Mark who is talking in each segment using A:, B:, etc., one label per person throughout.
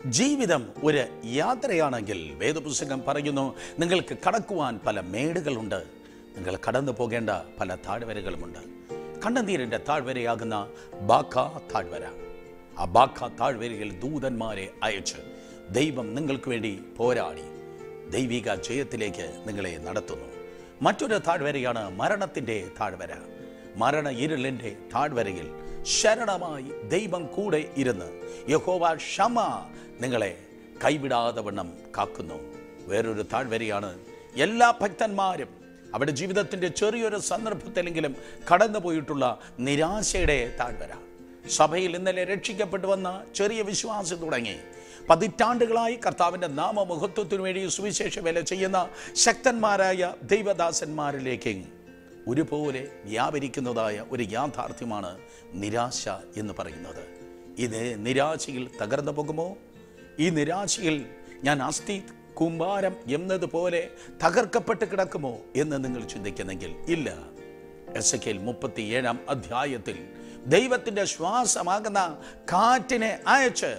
A: ജീവിതം ഒരു യാത്രയാണെങ്കിൽ വേദപുസ്തകം പറയുന്നു നിങ്ങൾക്ക് കടക്കുവാൻ പല മേടുകളുണ്ട് നിങ്ങൾ കടന്നു പോകേണ്ട പല താഴ്വരകളുമുണ്ട് കണ്ണുനീരിൻ്റെ താഴ്വരയാകുന്ന ബാഖ താഴ്വര ആ ബാഖ താഴ്വരയിൽ ദൂതന്മാരെ അയച്ച് ദൈവം നിങ്ങൾക്ക് വേണ്ടി പോരാടി ദൈവിക ജയത്തിലേക്ക് നിങ്ങളെ നടത്തുന്നു മറ്റൊരു താഴ്വരയാണ് മരണത്തിൻ്റെ താഴ്വര മരണ ഇരുളിൻ്റെ താഴ്വരയിൽ ശരണമായി ദൈവം കൂടെ ഇരുന്ന് യഹോവ ക്ഷമ നിങ്ങളെ കൈവിടാതെ വണ്ണം കാക്കുന്നു വേറൊരു താഴ്വരയാണ് എല്ലാ ഭക്തന്മാരും അവിടെ ജീവിതത്തിൻ്റെ ചെറിയൊരു സന്ദർഭത്തിലെങ്കിലും കടന്നുപോയിട്ടുള്ള നിരാശയുടെ താഴ്വര സഭയിൽ ഇന്നലെ രക്ഷിക്കപ്പെട്ടു വന്ന ചെറിയ വിശ്വാസം തുടങ്ങി പതിറ്റാണ്ടുകളായി കർത്താവിൻ്റെ നാമമഹത്വത്തിനു വേണ്ടി സുവിശേഷ വേല ചെയ്യുന്ന ശക്തന്മാരായ ദൈവദാസന്മാരിലേക്ക് ഒരുപോലെ വ്യാപരിക്കുന്നതായ ഒരു യാഥാർത്ഥ്യമാണ് നിരാശ എന്ന് പറയുന്നത് ഇത് നിരാശയിൽ തകർന്നു പോകുമോ ഈ നിരാശയിൽ ഞാൻ അസ്ഥി കുമ്പാരം എന്നതുപോലെ തകർക്കപ്പെട്ട് കിടക്കുമോ എന്ന് നിങ്ങൾ ചിന്തിക്കുന്നെങ്കിൽ ഇല്ല എസ് കെൽ മുപ്പത്തി ഏഴാം അധ്യായത്തിൽ ദൈവത്തിൻ്റെ ശ്വാസമാകുന്ന കാറ്റിനെ അയച്ച്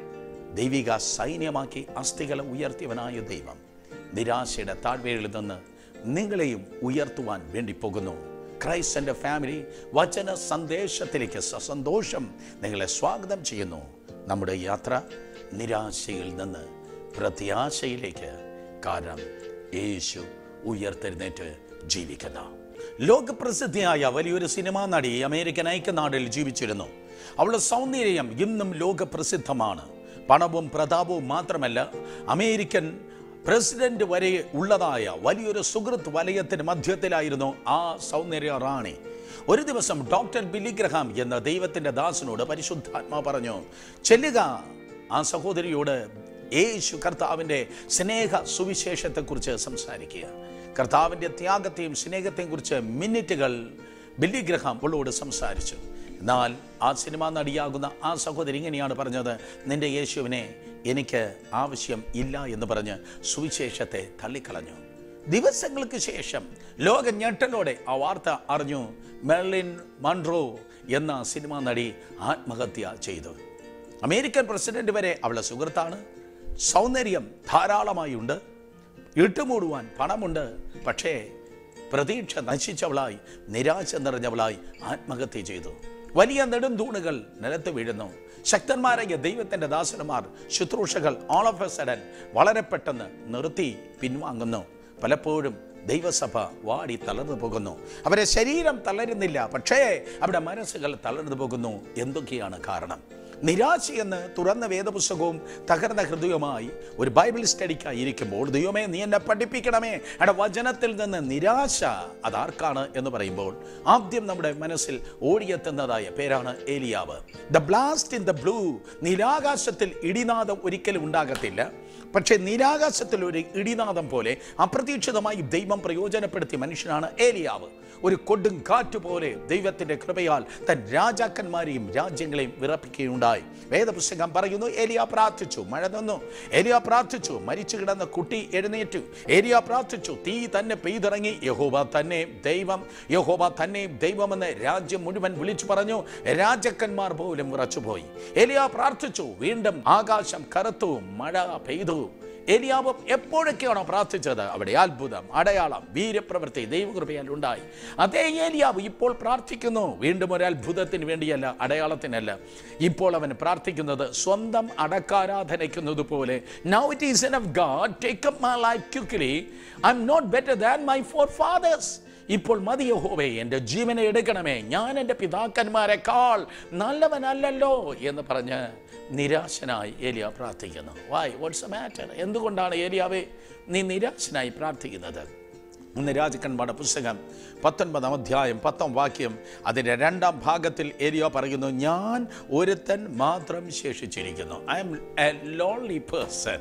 A: ദൈവിക സൈന്യമാക്കി അസ്ഥികളെ ഉയർത്തിയവനായ ദൈവം നിരാശയുടെ താഴ്വരയിൽ നിന്ന് നിങ്ങളെയും ഉയർത്തുവാൻ വേണ്ടി പോകുന്നു ക്രൈസ്തൻ്റെ ഫാമിലി വചന സന്ദേശത്തിലേക്ക് സസന്തോഷം നിങ്ങളെ സ്വാഗതം ചെയ്യുന്നു നമ്മുടെ യാത്ര നിരാശയിൽ നിന്ന് പ്രത്യാശയിലേക്ക് കാരണം യേശു ഉയർത്തെഴുന്നേറ്റ് ജീവിക്കുന്ന ലോകപ്രസിദ്ധിയായ വലിയൊരു സിനിമാ നടി അമേരിക്കൻ ഐക്യനാടിൽ ജീവിച്ചിരുന്നു അവളുടെ സൗന്ദര്യം ഇന്നും ലോകപ്രസിദ്ധമാണ് പണവും പ്രതാപവും മാത്രമല്ല അമേരിക്കൻ പ്രസിഡന്റ് വരെ ഉള്ളതായ വലിയൊരു സുഹൃത്ത് വലയത്തിന് മധ്യത്തിലായിരുന്നു ആ സൗന്ദര്യ റാണി ഒരു ദിവസം ഡോക്ടർ ബിലിഗ്രഹാം എന്ന ദൈവത്തിന്റെ ദാസനോട് പരിശുദ്ധാത്മാ പറഞ്ഞു ചെല്ലുക ആ സഹോദരിയോട് യേശു കർത്താവിൻ്റെ സ്നേഹ സുവിശേഷത്തെക്കുറിച്ച് സംസാരിക്കുക കർത്താവിൻ്റെ ത്യാഗത്തെയും സ്നേഹത്തെയും കുറിച്ച് മിനിറ്റുകൾ ബില്ലിഗ്രഹാം അവളോട് സംസാരിച്ചു എന്നാൽ ആ സിനിമാ നടിയാകുന്ന ആ സഹോദരി ഇങ്ങനെയാണ് പറഞ്ഞത് നിന്റെ യേശുവിനെ എനിക്ക് ആവശ്യം ഇല്ല എന്ന് പറഞ്ഞ് സുവിശേഷത്തെ തള്ളിക്കളഞ്ഞു ദിവസങ്ങൾക്ക് ശേഷം ലോക ഞെട്ടലോടെ ആ വാർത്ത അറിഞ്ഞു മെർലിൻ മൺട്രോ എന്ന സിനിമാ നടി ആത്മഹത്യ ചെയ്തു അമേരിക്കൻ പ്രസിഡന്റ് വരെ അവളുടെ സുഹൃത്താണ് സൗന്ദര്യം ധാരാളമായി ഉണ്ട് ഇട്ടുമൂടുവാൻ പണമുണ്ട് പക്ഷേ പ്രതീക്ഷ നശിച്ചവളായി നിരാശ നിറഞ്ഞവളായി ആത്മഹത്യ ചെയ്തു വലിയ നെടുംതൂണുകൾ നിലത്ത് വീഴുന്നു ശക്തന്മാരായ ദൈവത്തിന്റെ ദാസന്മാർ ശുശ്രൂഷകൾ ഓൾ ഓഫ് എ സഡൻ വളരെ പെട്ടെന്ന് നിർത്തി പിൻവാങ്ങുന്നു പലപ്പോഴും ദൈവസഭ വാടി തളർന്നു പോകുന്നു അവരെ ശരീരം തളരുന്നില്ല പക്ഷേ അവിടെ മനസ്സുകൾ തളർന്നു പോകുന്നു എന്തൊക്കെയാണ് കാരണം നിരാശയെന്ന് തുറന്ന വേദപുസ്തകവും തകർന്ന ഹൃദയവുമായി ഒരു ബൈബിൾ സ്റ്റഡിക്കായി ഇരിക്കുമ്പോൾ ദൈവമേ നീ എന്നെ പഠിപ്പിക്കണമേ എടെ വചനത്തിൽ നിന്ന് നിരാശ അതാർക്കാണ് എന്ന് പറയുമ്പോൾ ആദ്യം നമ്മുടെ മനസ്സിൽ ഓടിയെത്തുന്നതായ പേരാണ് ഏലിയാവ് the blast in the blue നീലാകാശത്തിൽ ഇടിനാദം ഒരിക്കലും ഉണ്ടാകത്തില്ല പക്ഷേ നീലാകാശത്തിൽ ഒരു ഇടിനാദം പോലെ അപ്രതീക്ഷിതമായി ദൈവം പ്രയോജനപ്പെടുത്തിയ മനുഷ്യനാണ് ഏലിയാവ് ഒരു കൊടും കാറ്റ് പോലെ ദൈവത്തിന്റെ കൃപയാൽ തൻ രാജാക്കന്മാരെയും രാജ്യങ്ങളെയും വിറപ്പിക്കുകയുണ്ടായി വേദപുസ്തകം പറയുന്നു ഏലിയ പ്രാർത്ഥിച്ചു മഴ നിന്നു ഏലിയ പ്രാർത്ഥിച്ചു മരിച്ചു കിടന്ന കുട്ടി എഴുന്നേറ്റു ഏലിയ പ്രാർത്ഥിച്ചു തീ തന്നെ പെയ്തിറങ്ങി യഹോബ തന്നെ ദൈവം യഹോബ തന്നെ ദൈവമെന്ന് രാജ്യം മുഴുവൻ വിളിച്ചു പറഞ്ഞു രാജാക്കന്മാർ പോലും വിറച്ചുപോയി ഏലിയ പ്രാർത്ഥിച്ചു വീണ്ടും ആകാശം കറുത്തു മഴ പെയ്തു ഏലിയാവ് എപ്പോഴൊക്കെയാണോ പ്രാർത്ഥിച്ചത് അവിടെ അത്ഭുതം അടയാളം വീരപ്രവൃത്തി ദൈവകൃപയാൽ ഉണ്ടായി അതേ ഏലിയാവ് ഇപ്പോൾ പ്രാർത്ഥിക്കുന്നു വീണ്ടും ഒരു അത്ഭുതത്തിന് വേണ്ടിയല്ല അടയാളത്തിനല്ല ഇപ്പോൾ അവൻ പ്രാർത്ഥിക്കുന്നത് സ്വന്തം അടക്കാരാധനയ്ക്കുന്നത് പോലെ now it is enough God take up my life quickly I am not better than my forefathers ഇപ്പോൾ മതി യഹോവേ എൻ്റെ ജീവനെ എടുക്കണമേ ഞാൻ എൻ്റെ പിതാക്കന്മാരെക്കാൾ നല്ലവനല്ലല്ലോ എന്ന് പറഞ്ഞ് നിരാശനായി ഏലിയ പ്രാർത്ഥിക്കുന്നു വായ് വാട്ട്സ് എ മാറ്റർ എന്തുകൊണ്ടാണ് ഏലിയാവേ നീ നിരാശനായി പ്രാർത്ഥിക്കുന്നത് ഇന്ന് രാജക്കന്മാരുടെ പുസ്തകം പത്തൊൻപതാം അധ്യായം പത്താം വാക്യം അതിൻ്റെ രണ്ടാം ഭാഗത്തിൽ ഏരിയ പറയുന്നു ഞാൻ ഒരുത്തൻ മാത്രം ശേഷിച്ചിരിക്കുന്നു I am a lonely person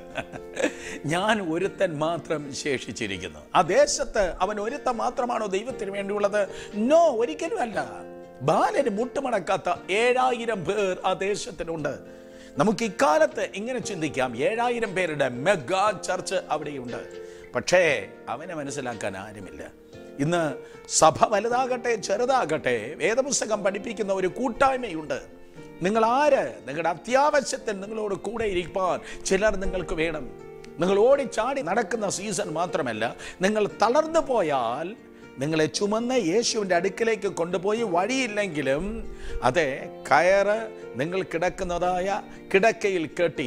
A: ഞാൻ ഒരുത്തൻ മാത്രം ശേഷിച്ചിരിക്കുന്നു ആ ദേശത്ത് അവൻ ഒരുത്തൻ മാത്രമാണോ ദൈവത്തിന് വേണ്ടിയുള്ളത് നോ ഒരിക്കലും അല്ല ബാലന് മുട്ടുമടക്കാത്ത ഏഴായിരം പേർ ആ ദേശത്തിനുണ്ട് നമുക്ക് ഇക്കാലത്ത് ഇങ്ങനെ ചിന്തിക്കാം ഏഴായിരം പേരുടെ മെഗാ ചർച്ച് അവിടെയുണ്ട് പക്ഷേ അവനെ മനസ്സിലാക്കാൻ ആരുമില്ല ഇന്ന് സഭ വലുതാകട്ടെ ചെറുതാകട്ടെ വേദപുസ്തകം പഠിപ്പിക്കുന്ന ഒരു കൂട്ടായ്മയുണ്ട് നിങ്ങൾ ആര് നിങ്ങളുടെ അത്യാവശ്യത്തിൽ നിങ്ങളോട് കൂടെ ഇരിക്കാൻ ചിലർ നിങ്ങൾക്ക് വേണം നിങ്ങൾ ഓടിച്ചാടി നടക്കുന്ന സീസൺ മാത്രമല്ല നിങ്ങൾ തളർന്നു പോയാൽ നിങ്ങളെ ചുമന്ന് യേശുവിൻ്റെ അടുക്കിലേക്ക് കൊണ്ടുപോയി വഴിയില്ലെങ്കിലും അതെ കയറ് നിങ്ങൾ കിടക്കുന്നതായ കിടക്കയിൽ കെട്ടി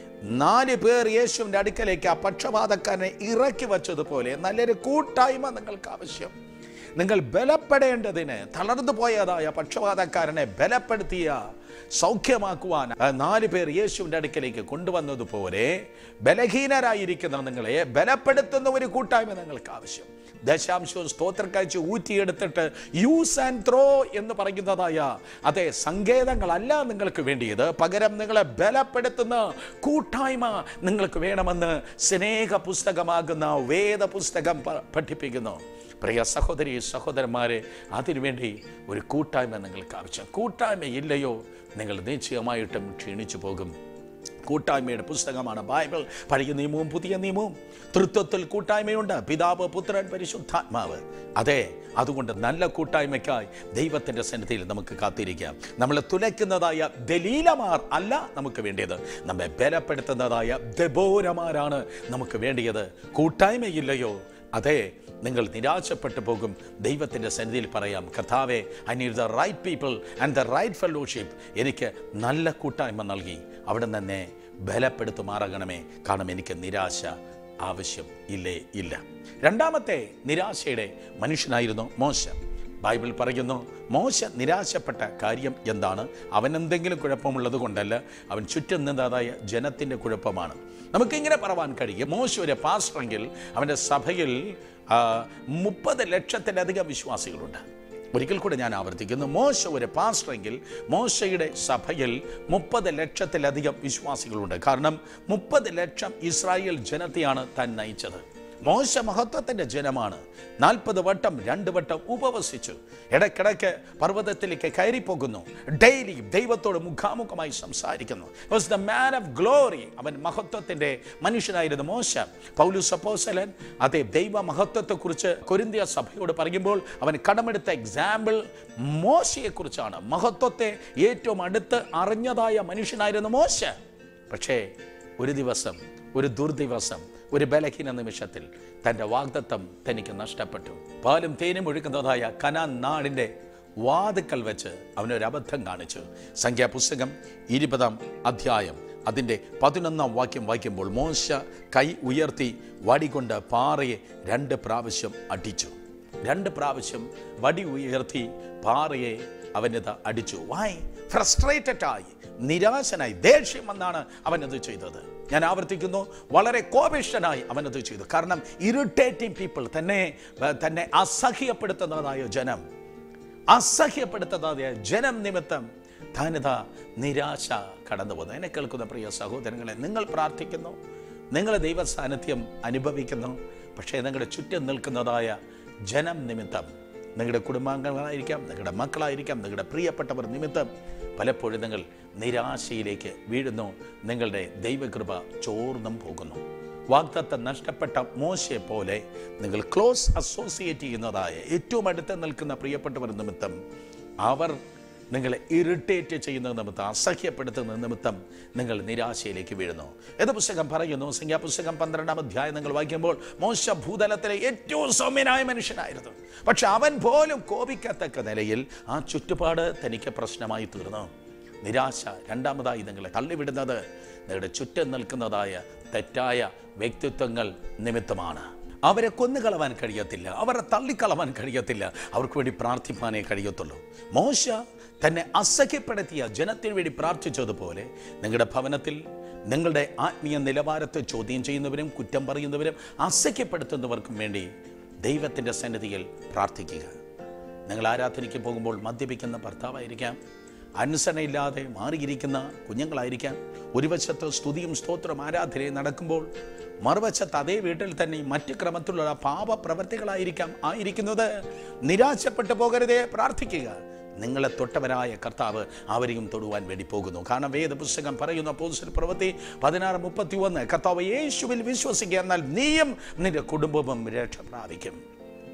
A: നാല് പേർ യേശുവിൻ്റെ അടുക്കലേക്ക് ആ പക്ഷപാതക്കാരനെ ഇറക്കി വച്ചതുപോലെ നല്ലൊരു കൂട്ടായ്മ നിങ്ങൾക്ക് ആവശ്യം നിങ്ങൾ ബലപ്പെടേണ്ടതിന് തളർന്നു പോയതായ പക്ഷപാതക്കാരനെ ബലപ്പെടുത്തിയ സൗഖ്യമാക്കുവാൻ ആ നാല് പേർ യേശുവിൻ്റെ അടുക്കലേക്ക് കൊണ്ടുവന്നതുപോലെ ബലഹീനരായിരിക്കുന്ന നിങ്ങളെ ബലപ്പെടുത്തുന്ന ഒരു കൂട്ടായ്മ നിങ്ങൾക്ക് ആവശ്യം ദശാംശവും സ്തോത്രക്കാഴ്ച ഊറ്റിയെടുത്തിട്ട് യൂസ് ആൻഡ് ത്രോ എന്ന് പറയുന്നതായ അതെ സങ്കേതങ്ങളല്ല നിങ്ങൾക്ക് വേണ്ടിയത് പകരം നിങ്ങളെ ബലപ്പെടുത്തുന്ന കൂട്ടായ്മ നിങ്ങൾക്ക് വേണമെന്ന് സ്നേഹ പുസ്തകമാകുന്ന വേദ പുസ്തകം പ- പഠിപ്പിക്കുന്നു പ്രിയ സഹോദരി സഹോദരന്മാരെ അതിനുവേണ്ടി ഒരു കൂട്ടായ്മ നിങ്ങൾക്ക് ആവശ്യം കൂട്ടായ്മ ഇല്ലയോ നിങ്ങൾ നിശ്ചയമായിട്ടും ക്ഷീണിച്ചു പോകും കൂട്ടായ്മയുടെ പുസ്തകമാണ് ബൈബിൾ പഴയ നിയമവും പുതിയ നിയമവും തൃത്വത്തിൽ കൂട്ടായ്മയുണ്ട് പിതാവ് പുത്രൻ പരിശുദ്ധാത്മാവ് അതെ അതുകൊണ്ട് നല്ല കൂട്ടായ്മയ്ക്കായി ദൈവത്തിൻ്റെ സന്നിധിയിൽ നമുക്ക് കാത്തിരിക്കാം നമ്മളെ തുലയ്ക്കുന്നതായ ദലീലമാർ അല്ല നമുക്ക് വേണ്ടിയത് നമ്മെ ബലപ്പെടുത്തുന്നതായ ദബോരമാരാണ് നമുക്ക് വേണ്ടിയത് കൂട്ടായ്മയില്ലയോ അതെ നിങ്ങൾ നിരാശപ്പെട്ടു പോകും ദൈവത്തിൻ്റെ സന്നിധിയിൽ പറയാം കർത്താവെ I need the right people and the right fellowship എനിക്ക് നല്ല കൂട്ടായ്മ നൽകി അവിടെ തന്നെ ബലപ്പെടുത്തുമാറാകണമേ കാരണം എനിക്ക് നിരാശ ആവശ്യം ഇല്ലേ ഇല്ല രണ്ടാമത്തെ നിരാശയുടെ മനുഷ്യനായിരുന്നു മോശ ബൈബിൾ പറയുന്നു മോശ നിരാശപ്പെട്ട കാര്യം എന്താണ് അവൻ എന്തെങ്കിലും കുഴപ്പമുള്ളത് കൊണ്ടല്ല അവൻ ചുറ്റും നിന്നതായ ജനത്തിൻ്റെ കുഴപ്പമാണ് നമുക്കിങ്ങനെ പറവാൻ കഴിയും മോശ ഒരു പാസ്റ്ററെങ്കിൽ അവൻ്റെ സഭയിൽ ആ, മുപ്പത് ലക്ഷത്തിലധികം വിശ്വാസികളുണ്ട് ഒരിക്കൽ കൂടെ ഞാൻ ആവർത്തിക്കുന്നു മോശ ഒരു പാസ്റ്ററെങ്കിൽ മോശയുടെ സഭയിൽ മുപ്പത് ലക്ഷത്തിലധികം വിശ്വാസികളുണ്ട് കാരണം മുപ്പത് ലക്ഷം ഇസ്രായേൽ ജനത്തെയാണ് താൻ നയിച്ചത് മോശ മഹത്വത്തിൻ്റെ ജനമാണ് നാൽപ്പത് വട്ടം രണ്ട് വട്ടം ഉപവസിച്ചു ഇടയ്ക്കിടയ്ക്ക് പർവ്വതത്തിലേക്ക് കയറിപ്പോകുന്നു ഡെയിലി ദൈവത്തോട് മുഖാമുഖമായി സംസാരിക്കുന്നു was the man of glory അവൻ മഹത്വത്തിൻ്റെ മനുഷ്യനായിരുന്നു മോശ പൗലു സപ്പോസലൻ അതേ ദൈവ മഹത്വത്തെക്കുറിച്ച് കൊരിന്തിയ സഭയോട് പറയുമ്പോൾ അവൻ കടമെടുത്ത എക്സാമ്പിൾ മോശയെക്കുറിച്ചാണ് മഹത്വത്തെ ഏറ്റവും അടുത്ത് അറിഞ്ഞതായ മനുഷ്യനായിരുന്നു മോശ പക്ഷേ ഒരു ദിവസം ഒരു ദുർദിവസം ഒരു ബലഹീന നിമിഷത്തിൽ തൻ്റെ വാഗ്ദത്തം തനിക്ക് നഷ്ടപ്പെട്ടു പാലും തേനും ഒഴുക്കുന്നതായ കനാൻ നാടിൻ്റെ വാതുക്കൽ വെച്ച് അവനൊരു അബദ്ധം കാണിച്ചു സംഖ്യാപുസ്തകം ഇരുപതാം അധ്യായം അതിൻ്റെ പതിനൊന്നാം വാക്യം വായിക്കുമ്പോൾ മോശ കൈ ഉയർത്തി വടികൊണ്ട് പാറയെ രണ്ട് പ്രാവശ്യം അടിച്ചു രണ്ട് പ്രാവശ്യം വടി ഉയർത്തി പാറയെ അവനത് അടിച്ചു വായ് ഫ്രസ്ട്രേറ്റഡ് ആയി നിരാശനായി ദേഷ്യം വന്നാണ് അവനത് ചെയ്തത് ഞാൻ ആവർത്തിക്കുന്നു വളരെ കോപിഷ്ടനായി അവനത് ചെയ്തു കാരണം ഇറിറ്റേറ്റിംഗ് പീപ്പിൾ തന്നെ ഏർ, തന്നെ അസഹ്യപ്പെടുത്തുന്നതായ ജനം അസഹ്യപ്പെടുത്തുന്നതായ ജനം നിമിത്തം താനിത നിരാശ കടന്നു പോകുന്നു എന്നെ കേൾക്കുന്ന പ്രിയ സഹോദരങ്ങളെ നിങ്ങൾ പ്രാർത്ഥിക്കുന്നു നിങ്ങൾ ദൈവ സാന്നിധ്യം അനുഭവിക്കുന്നു പക്ഷേ നിങ്ങളുടെ ചുറ്റും നിൽക്കുന്നതായ ജനം നിമിത്തം നിങ്ങളുടെ കുടുംബാംഗങ്ങളായിരിക്കാം നിങ്ങളുടെ മക്കളായിരിക്കാം നിങ്ങളുടെ പ്രിയപ്പെട്ടവർ നിമിത്തം പലപ്പോഴും നിങ്ങൾ നിരാശയിലേക്ക് വീഴുന്നു നിങ്ങളുടെ ദൈവകൃപ ചോർന്നും പോകുന്നു വാഗ്ദത്തം നഷ്ടപ്പെട്ട മോശയെ പോലെ നിങ്ങൾ ക്ലോസ് അസോസിയേറ്റ് ചെയ്യുന്നതായ ഏറ്റവും അടുത്ത് നിൽക്കുന്ന പ്രിയപ്പെട്ടവർ നിമിത്തം അവർ നിങ്ങളെ ഇറിറ്റേറ്റ് ചെയ്യുന്ന നിമിത്തം അസഹ്യപ്പെടുത്തുന്ന നിമിത്തം നിങ്ങൾ നിരാശയിലേക്ക് വീഴുന്നു ഏത് പുസ്തകം പറയുന്നു സംഖ്യാപുസ്തകം പന്ത്രണ്ടാം അധ്യായം നിങ്ങൾ വായിക്കുമ്പോൾ മോശ ഭൂതലത്തിലെ ഏറ്റവും സൗമ്യനായ മനുഷ്യനായിരുന്നു പക്ഷെ അവൻ പോലും കോപിക്കത്തക്ക നിലയിൽ ആ ചുറ്റുപാട് തനിക്ക് പ്രശ്നമായി തീർന്നു നിരാശ രണ്ടാമതായി നിങ്ങളെ തള്ളിവിടുന്നത് നിങ്ങളുടെ ചുറ്റും നിൽക്കുന്നതായ തെറ്റായ വ്യക്തിത്വങ്ങൾ നിമിത്തമാണ് അവരെ കൊന്നുകളവാൻ കഴിയത്തില്ല അവരെ തള്ളിക്കളവാൻ കഴിയത്തില്ല അവർക്ക് വേണ്ടി പ്രാർത്ഥിപ്പാനേ കഴിയത്തുള്ളൂ മോശ തന്നെ അസഖ്യപ്പെടുത്തിയ ജനത്തിന് വേണ്ടി പ്രാർത്ഥിച്ചതുപോലെ നിങ്ങളുടെ ഭവനത്തിൽ നിങ്ങളുടെ ആത്മീയ നിലവാരത്തെ ചോദ്യം ചെയ്യുന്നവരും കുറ്റം പറയുന്നവരും അസഖ്യപ്പെടുത്തുന്നവർക്കും വേണ്ടി ദൈവത്തിൻ്റെ സന്നിധിയിൽ പ്രാർത്ഥിക്കുക നിങ്ങൾ ആരാധനയ്ക്ക് പോകുമ്പോൾ മദ്യപിക്കുന്ന ഭർത്താവായിരിക്കാം അനുസരണയില്ലാതെ മാറിയിരിക്കുന്ന കുഞ്ഞുങ്ങളായിരിക്കാം ഒരു വശത്ത് സ്തുതിയും സ്തോത്രം ആരാധനയും നടക്കുമ്പോൾ മറുവശത്ത് അതേ വീട്ടിൽ തന്നെ മറ്റ് ക്രമത്തിലുള്ള പാപപ്രവർത്തികളായിരിക്കാം ആയിരിക്കുന്നത് നിരാശപ്പെട്ടു പോകരുതേ പ്രാർത്ഥിക്കുക നിങ്ങളെ തൊട്ടവരായ കർത്താവ് അവരെയും തൊടുവാൻ വേണ്ടി പോകുന്നു കാരണം വേദപുസ്തകം പറയുന്ന പോസ്റ്റൽ പ്രവൃത്തി പതിനാറ് മുപ്പത്തി ഒന്ന് കർത്താവ് യേശുവിൽ വിശ്വസിക്കുക എന്നാൽ നീയും നിന്റെ കുടുംബവും രക്ഷ പ്രാപിക്കും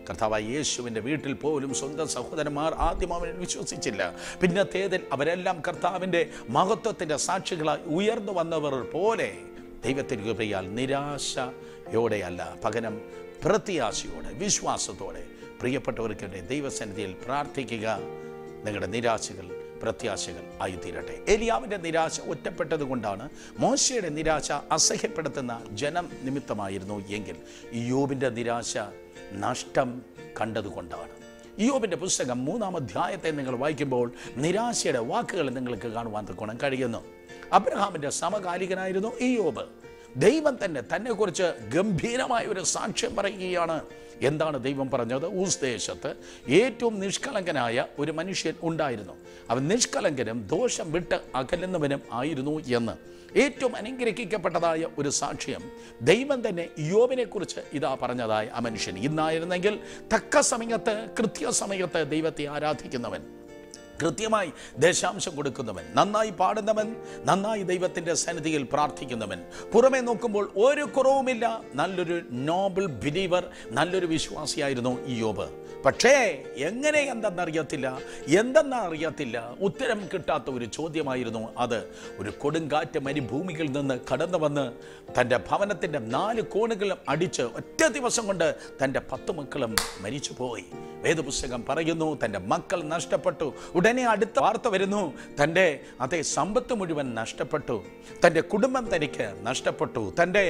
A: കർത്താവായ യേശുവിൻ്റെ വീട്ടിൽ പോലും സ്വന്തം സഹോദരന്മാർ ആദ്യം അവനെ വിശ്വസിച്ചില്ല പിന്നത്തേതിൽ അവരെല്ലാം കർത്താവിൻ്റെ മഹത്വത്തിൻ്റെ സാക്ഷികളായി ഉയർന്നു വന്നവർ പോലെ ദൈവത്തിൻ്റെ കൃപയാൽ നിരാശയോടെയല്ല പകരം പ്രത്യാശയോടെ വിശ്വാസത്തോടെ പ്രിയപ്പെട്ടവർക്ക് വേണ്ടി ദൈവസന്നിധിയിൽ പ്രാർത്ഥിക്കുക നിങ്ങളുടെ നിരാശകൾ പ്രത്യാശകൾ ആയി തീരട്ടെ ഏലിയാവിൻ്റെ നിരാശ ഒറ്റപ്പെട്ടത് കൊണ്ടാണ് മോശയുടെ നിരാശ അസഹ്യപ്പെടുത്തുന്ന ജനം നിമിത്തമായിരുന്നു എങ്കിൽ യോബിൻ്റെ നിരാശ നഷ്ടം കണ്ടതുകൊണ്ടാണ് യോബിൻ്റെ പുസ്തകം മൂന്നാം അധ്യായത്തെ നിങ്ങൾ വായിക്കുമ്പോൾ നിരാശയുടെ വാക്കുകൾ നിങ്ങൾക്ക് കാണുവാൻ തക്കോണം കഴിയുന്നു അബ്രഹാമിൻ്റെ സമകാലികനായിരുന്നു ഈ യോബ് ദൈവം തന്നെ തന്നെക്കുറിച്ച് ഗംഭീരമായ ഒരു സാക്ഷ്യം പറയുകയാണ് എന്താണ് ദൈവം പറഞ്ഞത് ഊസ് ദേശത്ത് ഏറ്റവും നിഷ്കളങ്കനായ ഒരു മനുഷ്യൻ ഉണ്ടായിരുന്നു അവൻ നിഷ്കളങ്കനും ദോഷം വിട്ട് അകലുന്നവനും ആയിരുന്നു എന്ന് ഏറ്റവും അനുഗ്രഹിക്കപ്പെട്ടതായ ഒരു സാക്ഷ്യം ദൈവം തന്നെ യോബിനെക്കുറിച്ച് ഇതാ പറഞ്ഞതായ ആ മനുഷ്യൻ ഇന്നായിരുന്നെങ്കിൽ തക്ക സമയത്ത് കൃത്യസമയത്ത് ദൈവത്തെ ആരാധിക്കുന്നവൻ കൃത്യമായി ദേശാംശം കൊടുക്കുന്നവൻ നന്നായി പാടുന്നവൻ നന്നായി ദൈവത്തിൻ്റെ സന്നിധിയിൽ പ്രാർത്ഥിക്കുന്നവൻ പുറമെ നോക്കുമ്പോൾ ഒരു കുറവുമില്ല നല്ലൊരു നോബിൾ ബിലീവർ നല്ലൊരു വിശ്വാസിയായിരുന്നു ഈ യോബ് പക്ഷേ എങ്ങനെ എന്തെന്നറിയത്തില്ല എന്തെന്നറിയത്തില്ല ഉത്തരം കിട്ടാത്ത ഒരു ചോദ്യമായിരുന്നു അത് ഒരു കൊടുങ്കാറ്റ് മരുഭൂമികളിൽ നിന്ന് കടന്നു വന്ന് തൻ്റെ ഭവനത്തിൻ്റെ നാല് കോണുകളും അടിച്ച് ഒറ്റ ദിവസം കൊണ്ട് തൻ്റെ പത്ത് മക്കളും മരിച്ചുപോയി വേദപുസ്തകം പറയുന്നു തൻ്റെ മക്കൾ നഷ്ടപ്പെട്ടു ഉടനെ അടുത്ത വാർത്ത വരുന്നു തൻ്റെ അതേ സമ്പത്ത് മുഴുവൻ നഷ്ടപ്പെട്ടു തൻ്റെ കുടുംബം തനിക്ക് നഷ്ടപ്പെട്ടു തൻ്റെ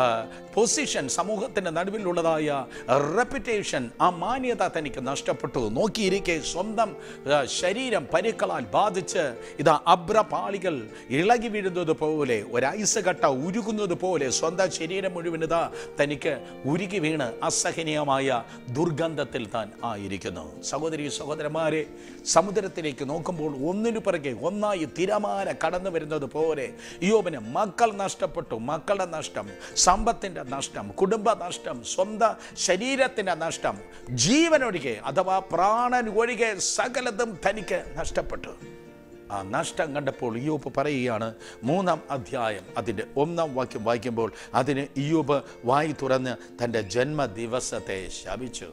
A: പൊസിഷൻ സമൂഹത്തിൻ്റെ നടുവിലുള്ളതായ റെപ്യൂട്ടേഷൻ ആ മാന്യത തനിക്ക് നഷ്ടപ്പെട്ടു നോക്കിയിരിക്കെ സ്വന്തം ആ, ശരീരം പരുക്കളാൽ ബാധിച്ച് ഇതാ അബ്രപാളികൾ ഇളകി വീഴുന്നത് പോലെ ഒരു ഐസ് കട്ട ഉരുകുന്നത് പോലെ സ്വന്തം ശരീരം മുഴുവൻ ഇതാ തനിക്ക് ഉരുകി വീണ് അസഹനീയമായ ദുർഗന്ധത്തിൽ താൻ ആയിരിക്കുന്നു സഹോദരി സഹോദരന്മാരെ സമുദ്രത്തിലേക്ക് നോക്കുമ്പോൾ ഒന്നിനു പിറകെ ഒന്നായി തിരമാല കടന്നു വരുന്നത് പോലെ യോബിന് മക്കൾ നഷ്ടപ്പെട്ടു മക്കളുടെ നഷ്ടം സമ്പത്തിൻ്റെ നഷ്ടം കുടുംബ നഷ്ടം സ്വന്തം ശരീരത്തിൻ്റെ നഷ്ടം ജീവനൊഴികെ അഥവാ പ്രാണൻ ഒഴികെ സകലതും തനിക്ക് നഷ്ടപ്പെട്ടു ആ നഷ്ടം കണ്ടപ്പോൾ ഇയോബ് പറയുകയാണ് മൂന്നാം അധ്യായം അതിൻ്റെ ഒന്നാം വാക്യം വായിക്കുമ്പോൾ അതിന് ഇയോബ് വായി തുറന്ന് തൻ്റെ ജന്മദിവസത്തെ ശപിച്ചു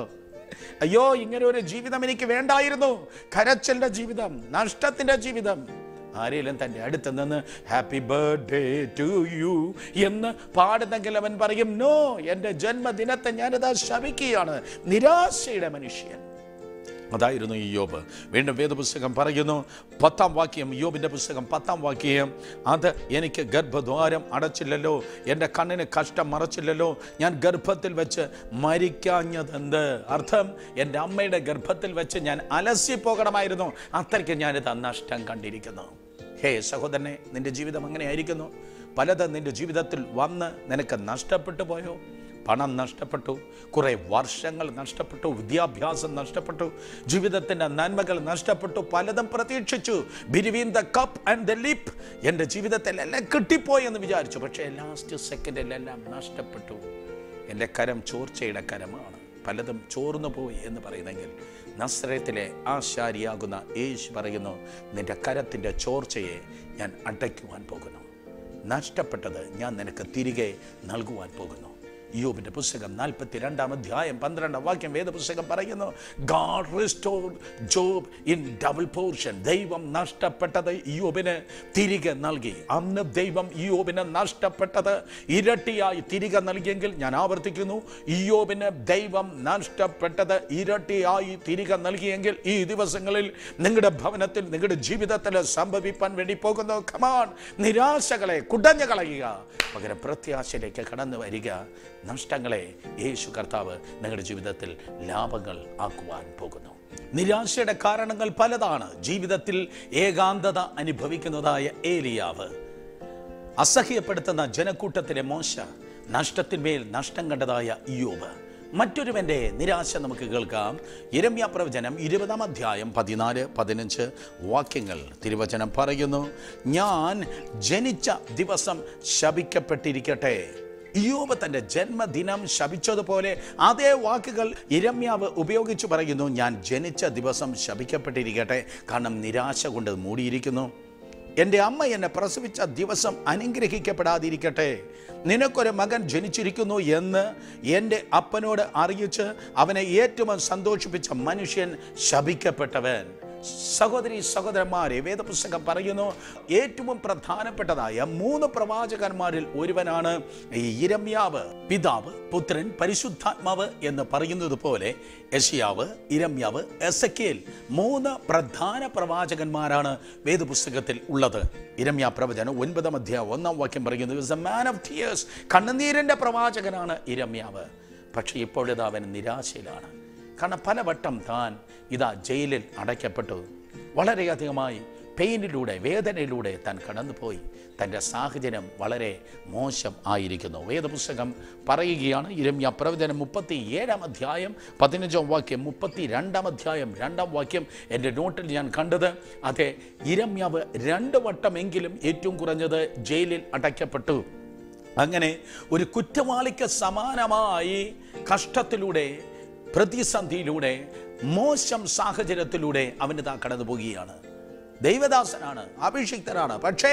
A: അയ്യോ ഇങ്ങനെ ഒരു ജീവിതം എനിക്ക് വേണ്ടായിരുന്നു കരച്ചലിൻ്റെ ജീവിതം നഷ്ടത്തിൻ്റെ ജീവിതം ആരെങ്കിലും തൻ്റെ അടുത്ത് നിന്ന് ഹാപ്പി ബർത്ത്ഡേ ടു യു എന്ന് പാടുന്നെങ്കിൽ അവൻ പറയും നോ എൻ്റെ ജന്മദിനത്തെ ഞാനിതാ ശപിക്കുകയാണ് നിരാശയുടെ മനുഷ്യൻ അതായിരുന്നു ഈ യോബ് വീണ്ടും വേദപുസ്തകം പറയുന്നു പത്താം വാക്യം യോബിൻ്റെ പുസ്തകം പത്താം വാക്യം അത് എനിക്ക് ഗർഭദ്വാരം അടച്ചില്ലല്ലോ എൻ്റെ കണ്ണിന് കഷ്ടം മറച്ചില്ലല്ലോ ഞാൻ ഗർഭത്തിൽ വെച്ച് മരിക്കാഞ്ഞതെന്ത് അർത്ഥം എൻ്റെ അമ്മയുടെ ഗർഭത്തിൽ വെച്ച് ഞാൻ അലസി പോകണമായിരുന്നു അത്രയ്ക്ക് ഞാനിത് നഷ്ടം കണ്ടിരിക്കുന്നു ഹേ സഹോദരനെ നിന്റെ ജീവിതം അങ്ങനെ ആയിരിക്കുന്നു പലതും നിന്റെ ജീവിതത്തിൽ വന്ന് നിനക്ക് നഷ്ടപ്പെട്ടു പോയോ പണം നഷ്ടപ്പെട്ടു കുറേ വർഷങ്ങൾ നഷ്ടപ്പെട്ടു വിദ്യാഭ്യാസം നഷ്ടപ്പെട്ടു ജീവിതത്തിൻ്റെ നന്മകൾ നഷ്ടപ്പെട്ടു പലതും പ്രതീക്ഷിച്ചു between the cup and the lip എൻ്റെ ജീവിതത്തിൽ എല്ലാം കിട്ടിപ്പോയി എന്ന് വിചാരിച്ചു പക്ഷേ ലാസ്റ്റ് സെക്കൻഡിലെല്ലാം നഷ്ടപ്പെട്ടു എൻ്റെ കരം ചോർച്ചയുടെ കരമാണ് പലതും ചോർന്നു പോയി എന്ന് പറയുന്നെങ്കിൽ നസ്രയത്തിലെ ആ ശാരിയാകുന്ന യേശു പറയുന്നു നിന്റെ കരത്തിൻ്റെ ചോർച്ചയെ ഞാൻ അടയ്ക്കുവാൻ പോകുന്നു നഷ്ടപ്പെട്ടത് ഞാൻ നിനക്ക് തിരികെ നൽകുവാൻ പോകുന്നു യോബിന്റെ പുസ്തകം നാൽപ്പത്തി രണ്ടാം അധ്യായം പന്ത്രണ്ടാം വാക്യം വേദപുസ്തകം പറയുന്നു God restore Job in double portion ദൈവം നഷ്ടപ്പെട്ടത് യോബിന് തിരികെ നൽകി അന്ന് ദൈവം യോബിന് നഷ്ടപ്പെട്ടത് ഇരട്ടിയായി തിരികെ നൽകിയെങ്കിൽ ഞാൻ ആവർത്തിക്കുന്നു യോബിന് ദൈവം നഷ്ടപ്പെട്ടത് ഇരട്ടിയായി തിരികെ നൽകിയെങ്കിൽ ഈ ദിവസങ്ങളിൽ നിങ്ങളുടെ ഭവനത്തിൽ നിങ്ങളുടെ ജീവിതത്തിൽ സംഭവിപ്പാൻ വേണ്ടി പോകുന്നു കമാൺ നിരാശകളെ കുടഞ്ഞു കളയുക പകരം പ്രത്യാശയിലേക്ക് കടന്നു വരിക നഷ്ടങ്ങളെ യേശു കർത്താവ് നിങ്ങളുടെ ജീവിതത്തിൽ ലാഭങ്ങൾ ആക്കുവാൻ പോകുന്നു നിരാശയുടെ കാരണങ്ങൾ പലതാണ് ജീവിതത്തിൽ ഏകാന്തത അനുഭവിക്കുന്നതായ ഏലിയാവ് അസഹ്യപ്പെടുത്തുന്ന ജനക്കൂട്ടത്തിലെ മോശ നഷ്ടത്തിന്മേൽ നഷ്ടം കണ്ടതായ ഇയോബ് മറ്റൊരുവൻ്റെ നിരാശ നമുക്ക് കേൾക്കാം ഇരമ്യ പ്രവചനം ഇരുപതാം അധ്യായം പതിനാല് പതിനഞ്ച് വാക്യങ്ങൾ തിരുവചനം പറയുന്നു ഞാൻ ജനിച്ച ദിവസം ശപിക്കപ്പെട്ടിരിക്കട്ടെ ഇയോബ് തൻ്റെ ജന്മദിനം ശപിച്ചതുപോലെ അതേ വാക്കുകൾ ഇരമ്യാവ് ഉപയോഗിച്ച് പറയുന്നു ഞാൻ ജനിച്ച ദിവസം ശപിക്കപ്പെട്ടിരിക്കട്ടെ കാരണം നിരാശ കൊണ്ട് മൂടിയിരിക്കുന്നു എൻ്റെ അമ്മ എന്നെ പ്രസവിച്ച ദിവസം അനുഗ്രഹിക്കപ്പെടാതിരിക്കട്ടെ നിനക്കൊരു മകൻ ജനിച്ചിരിക്കുന്നു എന്ന് എൻ്റെ അപ്പനോട് അറിയിച്ച് അവനെ ഏറ്റവും സന്തോഷിപ്പിച്ച മനുഷ്യൻ ശപിക്കപ്പെട്ടവൻ സഹോദരി സഹോദരന്മാരെ വേദപുസ്തകം പറയുന്നു ഏറ്റവും പ്രധാനപ്പെട്ടതായ മൂന്ന് പ്രവാചകന്മാരിൽ ഒരുവനാണ് ഈ ഇരമ്യാവ് പിതാവ് പുത്രൻ പരിശുദ്ധാത്മാവ് എന്ന് പറയുന്നത് പോലെ യശിയാവ് ഇരമ്യാവ് എസക്കേൽ മൂന്ന് പ്രധാന പ്രവാചകന്മാരാണ് വേദപുസ്തകത്തിൽ ഉള്ളത് ഇരമ്യ പ്രവചനം ഒൻപതാം അധ്യായം ഒന്നാം വാക്യം പറയുന്നത് മാൻ ഓഫ് ടിയേഴ്സ് കണ്ണുനീരിൻ്റെ പ്രവാചകനാണ് ഇരമ്യാവ് പക്ഷേ ഇപ്പോഴിത് അവൻ നിരാശയിലാണ് കാരണം പലവട്ടം താൻ ഇതാ ജയിലിൽ അടയ്ക്കപ്പെട്ടു വളരെയധികമായി പെയിനിലൂടെ വേദനയിലൂടെ താൻ കടന്നുപോയി തൻ്റെ സാഹചര്യം വളരെ മോശം ആയിരിക്കുന്നു വേദപുസ്തകം പറയുകയാണ് ഇരമ്യ പ്രവചനം മുപ്പത്തി ഏഴാം അധ്യായം പതിനഞ്ചാം വാക്യം മുപ്പത്തി രണ്ടാം അധ്യായം രണ്ടാം വാക്യം എൻ്റെ നോട്ടിൽ ഞാൻ കണ്ടത് അതെ ഇരമ്യാവ് രണ്ട് വട്ടമെങ്കിലും ഏറ്റവും കുറഞ്ഞത് ജയിലിൽ അടയ്ക്കപ്പെട്ടു അങ്ങനെ ഒരു കുറ്റവാളിക്ക് സമാനമായി കഷ്ടത്തിലൂടെ പ്രതിസന്ധിയിലൂടെ മോശം സാഹചര്യത്തിലൂടെ അവനിതാ കടന്നു പോവുകയാണ് ദൈവദാസനാണ് അഭിഷിക്തനാണ് പക്ഷേ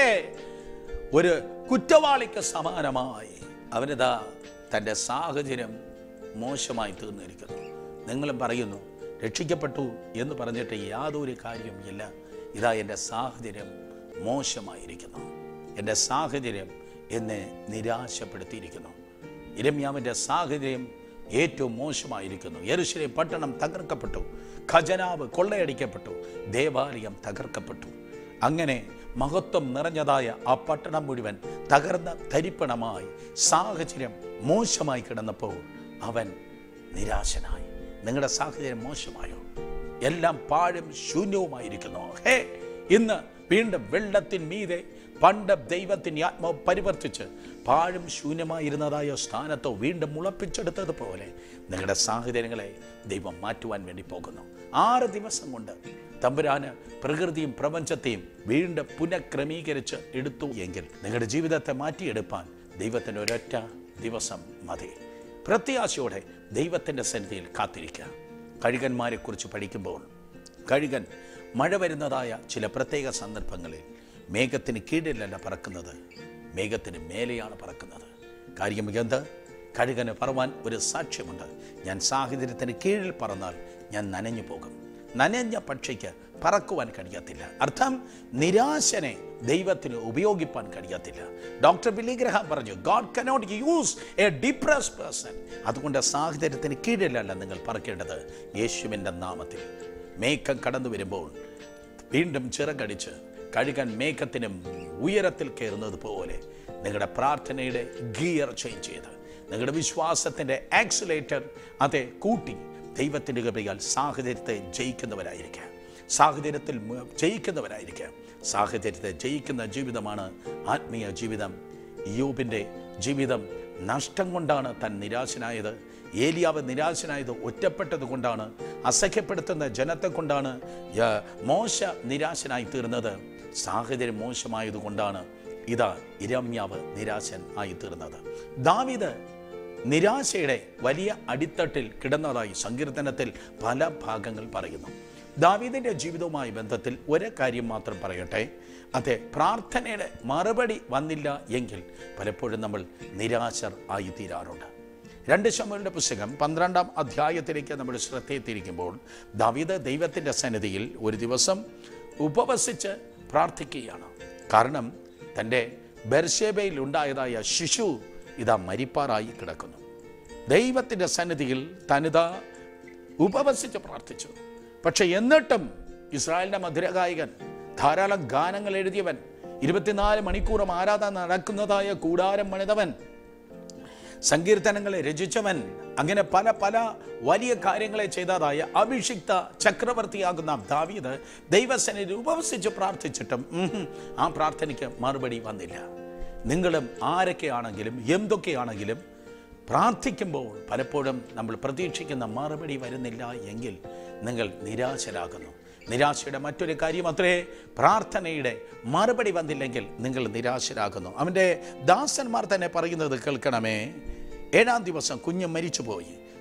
A: ഒരു കുറ്റവാളിക്ക് സമാനമായി അവനിതാ തൻ്റെ സാഹചര്യം മോശമായി തീർന്നിരിക്കുന്നു നിങ്ങളും പറയുന്നു രക്ഷിക്കപ്പെട്ടു എന്ന് പറഞ്ഞിട്ട് യാതൊരു കാര്യവുമില്ല ഇതാ എൻ്റെ സാഹചര്യം മോശമായിരിക്കുന്നു എൻ്റെ സാഹചര്യം എന്നെ നിരാശപ്പെടുത്തിയിരിക്കുന്നു ഇരമ്യാവിൻ്റെ സാഹചര്യം ഏറ്റവും മോശമായിരിക്കുന്നു യെരുശലേം പട്ടണം തകർക്കപ്പെട്ടു ഖജനാവ് കൊള്ളയടിക്കപ്പെട്ടു ദേവാലയം തകർക്കപ്പെട്ടു അങ്ങനെ മഹത്വം നിറഞ്ഞതായ ആ പട്ടണം മുഴുവൻ തകർന്ന തരിപ്പണമായി സാഹചര്യം മോശമായി കിടന്നപ്പോൾ അവൻ നിരാശനായി നിങ്ങളുടെ സാഹചര്യം മോശമായോ എല്ലാം പാഴും ശൂന്യവുമായിരിക്കുന്നു ഹേ ഇന്ന് വീണ്ടും വെള്ളത്തിൻ മീതെ പണ്ട് ദൈവത്തിൻ്റെ ആത്മാവ് പരിവർത്തിച്ച് പാഴും ശൂന്യമായിരുന്നതായ സ്ഥാനത്തോ വീണ്ടും മുളപ്പിച്ചെടുത്തതുപോലെ നിങ്ങളുടെ സാഹചര്യങ്ങളെ ദൈവം മാറ്റുവാൻ വേണ്ടി പോകുന്നു ആറ് ദിവസം കൊണ്ട് തമ്പുരാന് പ്രകൃതിയും പ്രപഞ്ചത്തെയും വീണ്ടും പുനഃക്രമീകരിച്ച് എടുത്തു എങ്കിൽ നിങ്ങളുടെ ജീവിതത്തെ മാറ്റിയെടുപ്പാൻ ദൈവത്തിന് ഒരൊറ്റ ദിവസം മതി പ്രത്യാശയോടെ ദൈവത്തിൻ്റെ സന്നിധിയിൽ കാത്തിരിക്കുക കഴുകന്മാരെക്കുറിച്ച് പഠിക്കുമ്പോൾ കഴുകൻ മഴ വരുന്നതായ ചില പ്രത്യേക സന്ദർഭങ്ങളിൽ മേഘത്തിന് കീഴിലല്ല പറക്കുന്നത് മേഘത്തിന് മേലെയാണ് പറക്കുന്നത് കാര്യം എന്ത് കഴുകന് പറവാൻ ഒരു സാക്ഷ്യമുണ്ട് ഞാൻ സാഹചര്യത്തിന് കീഴിൽ പറന്നാൽ ഞാൻ നനഞ്ഞു പോകും നനഞ്ഞ പക്ഷിക്ക് പറക്കുവാൻ കഴിയത്തില്ല അർത്ഥം നിരാശനെ ദൈവത്തിന് ഉപയോഗിപ്പാൻ കഴിയത്തില്ല ഡോക്ടർ ബിലിഗ്രഹാം പറഞ്ഞു God cannot use a depress person അതുകൊണ്ട് സാഹചര്യത്തിന് കീഴിലല്ല നിങ്ങൾ പറക്കേണ്ടത് യേശുവിൻ്റെ നാമത്തിൽ മേഘം കടന്നു വരുമ്പോൾ വീണ്ടും ചിറകടിച്ച് കഴുകൻ മേഘത്തിന് ഉയരത്തിൽ കയറുന്നത് പോലെ നിങ്ങളുടെ പ്രാർത്ഥനയുടെ ഗിയർ ചേഞ്ച് ചെയ്ത് നിങ്ങളുടെ വിശ്വാസത്തിൻ്റെ ആക്സിലേറ്റർ അതെ കൂട്ടി ദൈവത്തിൻ്റെ കൃപയാൽ സാഹചര്യത്തെ ജയിക്കുന്നവരായിരിക്കുക സാഹചര്യത്തിൽ മ- ജയിക്കുന്നവരായിരിക്കുക സാഹചര്യത്തെ ജയിക്കുന്ന ജീവിതമാണ് ആത്മീയ ജീവിതം യോബിൻ്റെ ജീവിതം നഷ്ടം കൊണ്ടാണ് താൻ നിരാശനായത് ഏലിയാവ് നിരാശനായത് ഒറ്റപ്പെട്ടത് കൊണ്ടാണ് അസഖ്യപ്പെടുത്തുന്ന ജനത്തെ കൊണ്ടാണ് യ- മോശ നിരാശനായി തീർന്നത് സാഹചര്യം മോശമായതുകൊണ്ടാണ് ഇതാ ഇരമ്യാവ് നിരാശൻ ആയി തീർന്നത് ദാവിദ് നിരാശയുടെ വലിയ അടിത്തട്ടിൽ കിടന്നതായി സങ്കീർത്തനത്തിൽ പല ഭാഗങ്ങൾ പറയുന്നു ദാവീദിൻ്റെ ജീവിതവുമായി ബന്ധത്തിൽ ഒരു കാര്യം മാത്രം പറയട്ടെ അതെ പ്രാർത്ഥനയുടെ മറുപടി വന്നില്ല എങ്കിൽ പലപ്പോഴും നമ്മൾ നിരാശർ ആയി തീരാറുണ്ട് രണ്ട് ശമരുടെ പുസ്തകം പന്ത്രണ്ടാം അധ്യായത്തിലേക്ക് നമ്മൾ ശ്രദ്ധയെത്തിയിരിക്കുമ്പോൾ ദാവീദ് ദൈവത്തിൻ്റെ സന്നിധിയിൽ ഒരു ദിവസം ഉപവസിച്ച് പ്രാർത്ഥിക്കുകയാണ് കാരണം തൻ്റെ ബെർഷേബയിൽ ഉണ്ടായതായ ശിശു ഇതാ മരിപ്പാറായി കിടക്കുന്നു ദൈവത്തിൻ്റെ സന്നിധിയിൽ തനിത ഉപവസിച്ച് പ്രാർത്ഥിച്ചു പക്ഷെ എന്നിട്ടും ഇസ്രായേലിൻ്റെ മധുരഗായകൻ ധാരാളം ഗാനങ്ങൾ എഴുതിയവൻ ഇരുപത്തിനാല് മണിക്കൂറും ആരാധന നടക്കുന്നതായ കൂടാരം പണിതവൻ സങ്കീർത്തനങ്ങളെ രചിച്ചവൻ അങ്ങനെ പല പല വലിയ കാര്യങ്ങളെ ചെയ്തതായ അഭിഷിക്ത ചക്രവർത്തിയാകുന്ന ദാവീദ് ദൈവസേനയിൽ ഉപവസിച്ച് പ്രാർത്ഥിച്ചിട്ടും ഉഹും, ആ പ്രാർത്ഥനയ്ക്ക് മറുപടി വന്നില്ല നിങ്ങളും ആരൊക്കെയാണെങ്കിലും എന്തൊക്കെയാണെങ്കിലും പ്രാർത്ഥിക്കുമ്പോൾ പലപ്പോഴും നമ്മൾ പ്രതീക്ഷിക്കുന്ന മറുപടി വരുന്നില്ല എങ്കിൽ നിങ്ങൾ നിരാശരാകുന്നു നിരാശയുടെ മറ്റൊരു കാര്യം അത്രേ പ്രാർത്ഥനയുടെ മറുപടി വന്നില്ലെങ്കിൽ നിങ്ങൾ നിരാശരാകുന്നു അവൻ്റെ ദാസന്മാർ തന്നെ പറയുന്നത് കേൾക്കണമേ ഏഴാം ദിവസം കുഞ്ഞ് മരിച്ചുപോയി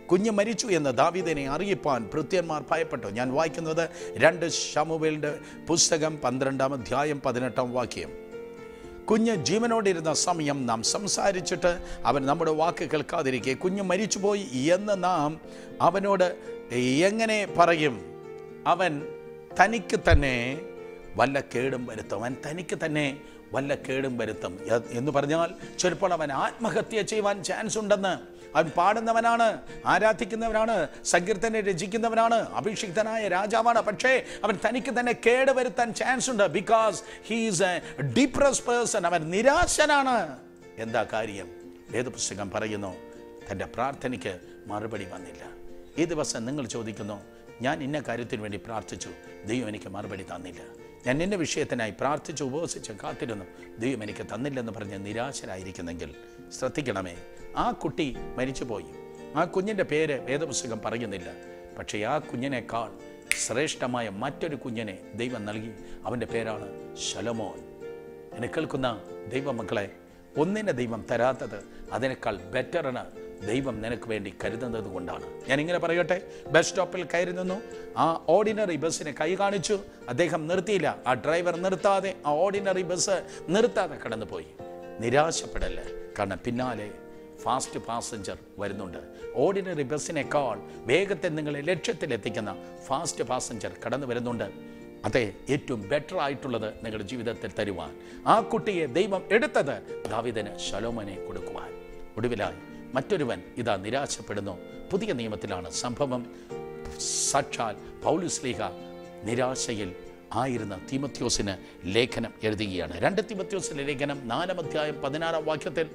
A: കുഞ്ഞ് മരിച്ചു എന്ന് ദാവീദിനെ അറിയിപ്പാൻ ഭൃത്യന്മാർ ഭയപ്പെട്ടു ഞാൻ വായിക്കുന്നത് രണ്ട് ശമുവേലിൻ്റെ പുസ്തകം പന്ത്രണ്ടാം അധ്യായം പതിനെട്ടാം വാക്യം കുഞ്ഞ് ജീവനോടിരുന്ന സമയം നാം സംസാരിച്ചിട്ട് അവൻ നമ്മുടെ വാക്ക് കേൾക്കാതിരിക്കെ കുഞ്ഞ് മരിച്ചുപോയി എന്ന് നാം അവനോട് എങ്ങനെ പറയും അവൻ തനിക്ക് തന്നെ വല്ല കേടും വരുത്തും അവൻ തനിക്ക് തന്നെ വല്ല കേടും വരുത്തും എ- എന്ന് പറഞ്ഞാൽ ചിലപ്പോൾ അവൻ ആത്മഹത്യ ചെയ്യുവാൻ ചാൻസ് ഉണ്ടെന്ന് അവൻ പാടുന്നവനാണ് ആരാധിക്കുന്നവനാണ് സങ്കീർത്തനെ രചിക്കുന്നവനാണ് അഭിഷിക്തനായ രാജാവാണ് പക്ഷേ അവൻ തനിക്ക് തന്നെ കേട് വരുത്താൻ ചാൻസ് ഉണ്ട് because he's a depress person അവൻ നിരാശനാണ് എന്താ കാര്യം വേദപുസ്തകം പറയുന്നു തൻ്റെ പ്രാർത്ഥനയ്ക്ക് മറുപടി വന്നില്ല ഈ ദിവസം നിങ്ങൾ ചോദിക്കുന്നു ഞാൻ ഇന്ന കാര്യത്തിന് വേണ്ടി പ്രാർത്ഥിച്ചു ദൈവം എനിക്ക് മറുപടി തന്നില്ല ഞാൻ ഇന്ന വിഷയത്തിനായി പ്രാർത്ഥിച്ചു ഉപവസിച്ച് കാത്തിരുന്നു ദൈവം എനിക്ക് തന്നില്ലെന്ന് പറഞ്ഞ് നിരാശരായിരിക്കുന്നെങ്കിൽ ശ്രദ്ധിക്കണമേ ആ കുട്ടി മരിച്ചുപോയി ആ കുഞ്ഞിൻ്റെ പേര് വേദപുസ്തകം പറയുന്നില്ല പക്ഷേ ആ കുഞ്ഞിനേക്കാൾ ശ്രേഷ്ഠമായ മറ്റൊരു കുഞ്ഞിനെ ദൈവം നൽകി അവൻ്റെ പേരാണ് ശലമോൻ എന്നെ കേൾക്കുന്ന ദൈവമക്കളെ ഒന്നിനെ ദൈവം തരാത്തത് അതിനേക്കാൾ ബെറ്ററിന് ദൈവം നിനക്ക് വേണ്ടി കരുതുന്നത് കൊണ്ടാണ് ഞാൻ ഇങ്ങനെ പറയട്ടെ ബസ് സ്റ്റോപ്പിൽ കയറി നിന്നു ആ ഓർഡിനറി ബസ്സിനെ കൈ കാണിച്ചു അദ്ദേഹം നിർത്തിയില്ല ആ ഡ്രൈവർ നിർത്താതെ ആ ഓർഡിനറി ബസ് നിർത്താതെ കടന്നുപോയി നിരാശപ്പെടല്ല കാരണം പിന്നാലെ ഫാസ്റ്റ് പാസഞ്ചർ വരുന്നുണ്ട് ഓർഡിനറി ബസ്സിനേക്കാൾ വേഗത്തിൽ നിങ്ങളെ ലക്ഷ്യത്തിലെത്തിക്കുന്ന ഫാസ്റ്റ് പാസഞ്ചർ കടന്നു വരുന്നുണ്ട് അതെ ഏറ്റവും ബെറ്റർ ആയിട്ടുള്ളത് നിങ്ങളുടെ ജീവിതത്തിൽ തരുവാൻ ആ കുട്ടിയെ ദൈവം എടുത്തത് ദാവിദന് ശലോമനെ കൊടുക്കുവാൻ ഒടുവിലായി മറ്റൊരുവൻ ഇതാ നിരാശപ്പെടുന്നു പുതിയ നിയമത്തിലാണ് സംഭവം സാക്ഷാൽ പൗലുസ്ലീഹ നിരാശയിൽ ആയിരുന്ന തീമത്യോസിന് ലേഖനം എഴുതുകയാണ് രണ്ട് തീമത്യോസിലെ ലേഖനം നാലാം അധ്യായം പതിനാറാം വാക്യത്തിൽ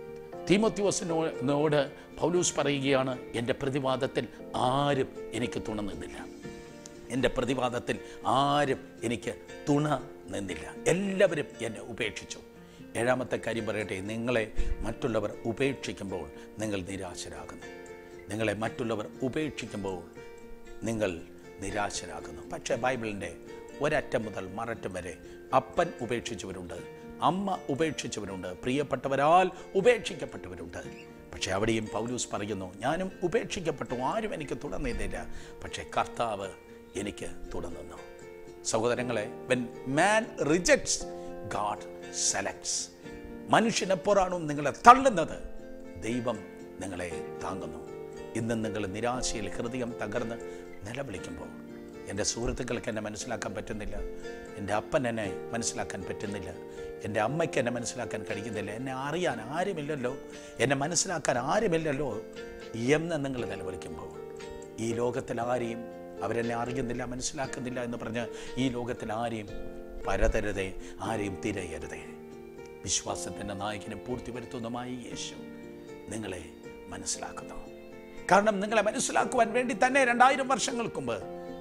A: തീമത്യോസിനോട് പൗലൂസ് പറയുകയാണ് എൻ്റെ പ്രതിവാദത്തിൽ ആരും എനിക്ക് തുണ നിന്നില്ല എൻ്റെ പ്രതിവാദത്തിൽ ആരും എനിക്ക് തുണ നിന്നില്ല എല്ലാവരും എന്നെ ഉപേക്ഷിച്ചു ഏഴാമത്തെ കാര്യം പറയട്ടെ നിങ്ങളെ മറ്റുള്ളവർ ഉപേക്ഷിക്കുമ്പോൾ നിങ്ങൾ നിരാശരാകുന്നു നിങ്ങളെ മറ്റുള്ളവർ ഉപേക്ഷിക്കുമ്പോൾ നിങ്ങൾ നിരാശരാകുന്നു പക്ഷേ ബൈബിളിൻ്റെ ഒരറ്റം മുതൽ മററ്റം വരെ അപ്പൻ ഉപേക്ഷിച്ചവരുണ്ട് അമ്മ ഉപേക്ഷിച്ചവരുണ്ട് പ്രിയപ്പെട്ടവരാൽ ഉപേക്ഷിക്കപ്പെട്ടവരുണ്ട് പക്ഷേ അവിടെയും പൗലൂസ് പറയുന്നു ഞാനും ഉപേക്ഷിക്കപ്പെട്ടു ആരും എനിക്ക് തുടർന്നില്ല പക്ഷേ കർത്താവ് എനിക്ക് തുടർന്നു സഹോദരങ്ങളെ when man rejects God selects മനുഷ്യനെപ്പോഴാണോ നിങ്ങളെ തള്ളുന്നത് ദൈവം നിങ്ങളെ താങ്ങുന്നു ഇന്ന് നിങ്ങൾ നിരാശയിൽ ഹൃദയം തകർന്ന് നിലവിളിക്കുമ്പോൾ എൻ്റെ സുഹൃത്തുക്കൾക്ക് എന്നെ മനസ്സിലാക്കാൻ പറ്റുന്നില്ല എൻ്റെ അപ്പൻ എന്നെ മനസ്സിലാക്കാൻ പറ്റുന്നില്ല എൻ്റെ അമ്മയ്ക്ക് എന്നെ മനസ്സിലാക്കാൻ കഴിയുന്നില്ല എന്നെ അറിയാൻ ആരുമില്ലല്ലോ എന്നെ മനസ്സിലാക്കാൻ ആരുമില്ലല്ലോ എന്ന് നിങ്ങൾ നിലവിളിക്കുമ്പോൾ ഈ ലോകത്തിൽ ആരെയും അവരെന്നെ അറിയുന്നില്ല മനസ്സിലാക്കുന്നില്ല എന്ന് പറഞ്ഞ് ഈ ലോകത്തിൽ ആരെയും പരതരുതേ ആരെയും തിരയരുതേ വിശ്വാസത്തിൻ്റെ നായകനെ പൂർത്തി വരുത്തുന്നതുമായി യേശു നിങ്ങളെ മനസ്സിലാക്കുന്നു കാരണം നിങ്ങളെ മനസ്സിലാക്കുവാൻ വേണ്ടി തന്നെ രണ്ടായിരം വർഷങ്ങൾക്ക് മുമ്പ്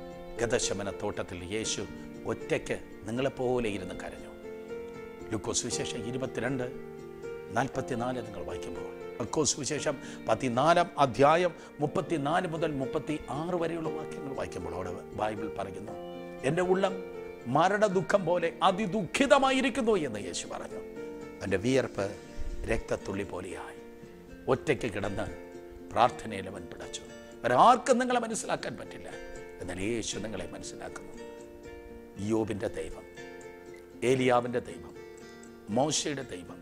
A: ഗതശമന തോട്ടത്തിൽ യേശു ഒറ്റയ്ക്ക് നിങ്ങളെപ്പോലെ ഇരുന്ന് കരഞ്ഞു ലുക്കോസ് വിശേഷം ഇരുപത്തിരണ്ട് നാൽപ്പത്തിനാല് നിങ്ങൾ വായിക്കുമ്പോൾ ലൂക്കോസ് വിശേഷം പതിനാലാം അധ്യായം മുപ്പത്തിനാല് മുതൽ മുപ്പത്തി ആറ് വരെയുള്ള വാക്യങ്ങൾ വായിക്കുമ്പോൾ അവിടെ ബൈബിൾ പറയുന്നു എൻ്റെ ഉള്ളം മരണദുഃഖം പോലെ അതിദുഃഖിതമായിരിക്കുന്നു എന്ന് യേശു പറഞ്ഞു തൻ്റെ വിയർപ്പ് രക്തത്തുള്ളി പോലെയായി ഒറ്റയ്ക്ക് കിടന്ന് പ്രാർത്ഥനയിൽ അവൻ പിടച്ചു ഒരാർക്കും നിങ്ങളെ മനസ്സിലാക്കാൻ പറ്റില്ല എന്നാൽ യേശു നിങ്ങളെ മനസ്സിലാക്കുന്നു യോബിൻ്റെ ദൈവം ഏലിയാവിൻ്റെ ദൈവം മോശയുടെ ദൈവം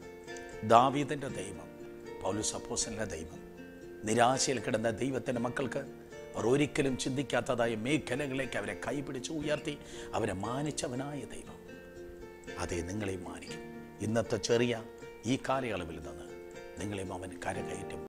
A: ദാവീദിൻ്റെ ദൈവം പൗലുസ് അപ്പോസലിൻ്റെ ദൈവം നിരാശയിൽ കിടന്ന ദൈവത്തിൻ്റെ മക്കൾക്ക് അവർ ഒരിക്കലും ചിന്തിക്കാത്തതായ മേഖലകളിലേക്ക് അവരെ കൈപിടിച്ച് ഉയർത്തി അവരെ മാനിച്ചവനായ ദൈവം അതേ നിങ്ങളെയും മാനിക്കും ഇന്നത്തെ ചെറിയ ഈ കാലയളവിൽ നിന്ന് നിങ്ങളെയും അവൻ കരകയറ്റും